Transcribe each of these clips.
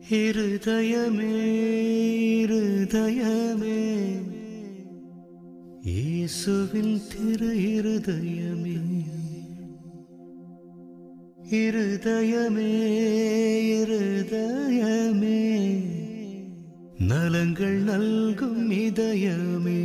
இருதயமே இருதயமே இயேசுவின் திரு இருதயமே இருதயமே இருதயமே நலங்கள் நல்கும் இதயமே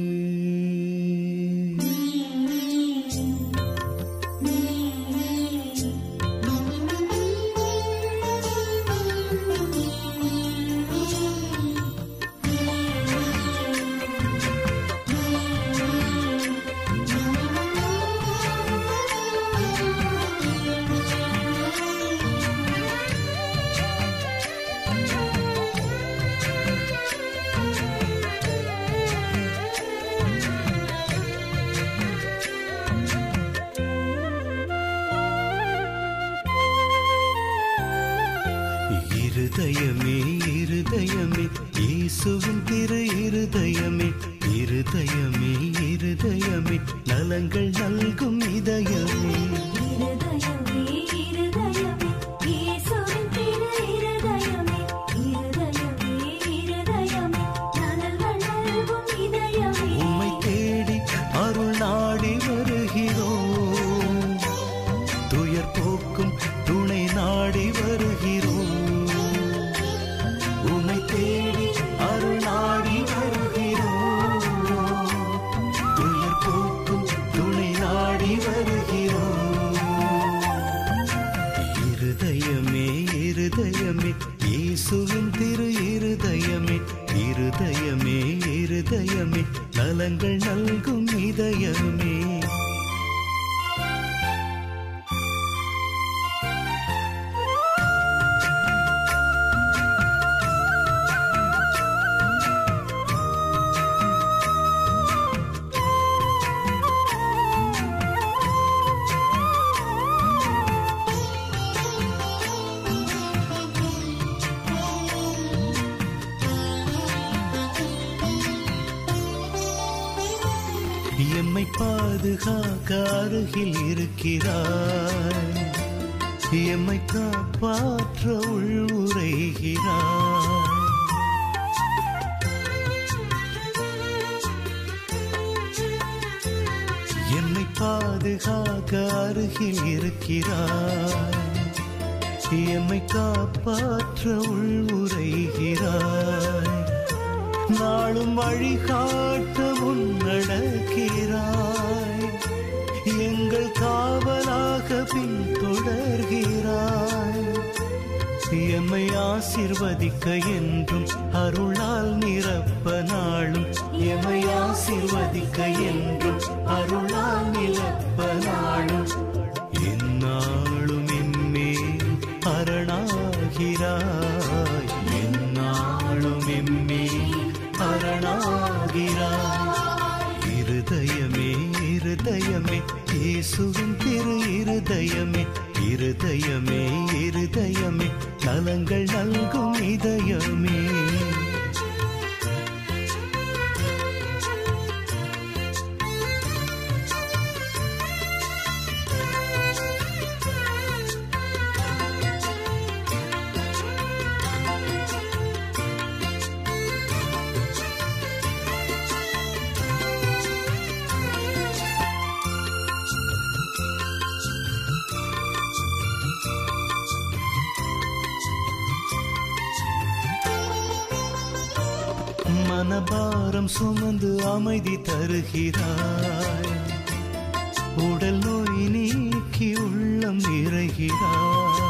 இருதயமே இருதயமே இயேசுவின் திரு இருதயமே இருதயமே இருதயமே நலங்கள் நல்கும் இதயமே இருதயமே இருதயமே இயேசுவின் திரு இருதயமே இருதயமே இருதயமே நலங்கள் நல்கும் இதயமே உம்மை தேடி அருள் நாடி வருகிறோம் துயர் போக்கும் துணை நாடி வருகிறோம் உம்மை தேடி அருள் நாடி வருகிறோம் துயர் போக்கும் துணை நாடி வருகிறோம் இருதயமே இருதயமே இயேசுவின் திரு இருதயமே இருதயமே இருதயமே நலங்கள் நல்கும் இதயமே எம்மை பாதுகாக்க அருகில் இருக்கிறாய் எம்மை காப்பாற்ற உள் உரைகிறாய் என்னை பாதுகாக்க அருகில் இருக்கிறாய் எம்மை காப்பாற்ற உள் உரைகிறாய் நாளும் வழிகாட்ட முன்னடக்கிறாய் எங்கள் காவலாக பின்தொடர்கிறாய் எம்மை ஆசிர்வதிக்க என்றும் அருளால் நிரப்ப நாளும் எம்மை ஆசிர்வதிக்க என்றும் அருளால் நிரப்ப நாளும் என்னாலும் எம்மேல் அரணாகிறாய் என்னாலும் எம்மேல் அரணாகிறாய் இருதயமே இருதயமே இயேசுவின் திரு இருதயமே இருதயமே இருதயமே நலங்கள் நல்கும் இதயமே மனபாரம் சுமந்து அமைதி தருகிறாய் உடல் நோய் நீக்கி உள்ளம் நிறைகிறாய்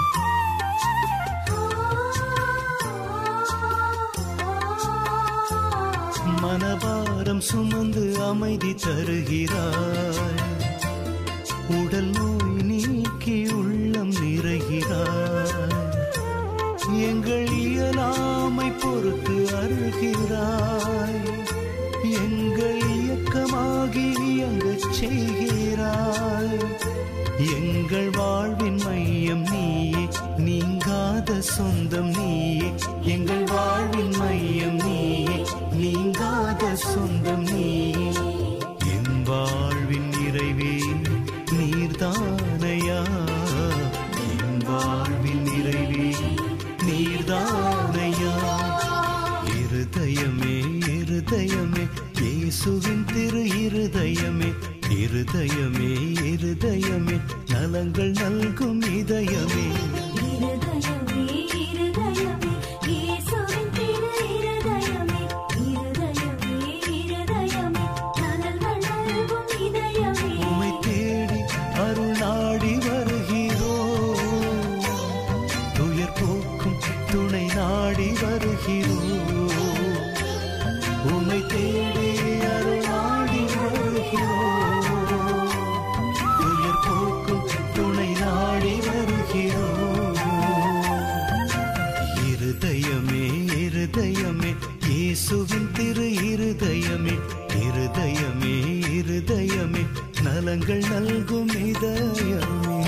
மனபாரம் சுமந்து அமைதி தருகிறாய் உடல் நோய் நீக்கி உள்ளம் நிறைகிறாய் எங்கள் இயலாமை பொறுத்து அருகிறாய் எங்கள் இயக்கமாகி இயங்கச் செய்கிறாய் எங்கள் வாழ்வின் மையம் நீயே நீங்காத சொந்தம் நீயே எங்கள் வாழ்வின் மையம் நீயே நீங்காத சொந்தம் நீயே என் வாழ்வின் நிறைவே நீர்தானையா என் வாழ்வின் நிறைவே நீர்தான் இருதயமே இருதயமே இயேசுவின் திரு இருதயமே இருதயமே இருதயமே நலங்கள் நல்கும் இதயமே இருதயமே இருதயமே இயேசுவின் திரு இருதயமே இருதயமே இருதயமே நலங்கள் நல்கும் இதயமே உமை தேடி அருள் நாடி வருகிறோ துயர் போக்கும் துணை நாடி வருகிறோ உமை தேடி அருள் நாடி வருகிறோ துயர் போக்கும் துணை நாடி வருகிறோ இருதயமே இருதயமே இயேசுவின் திரு இருதயமே இருதயமே இருதயமே நலங்கள் நல்கும் இதயமே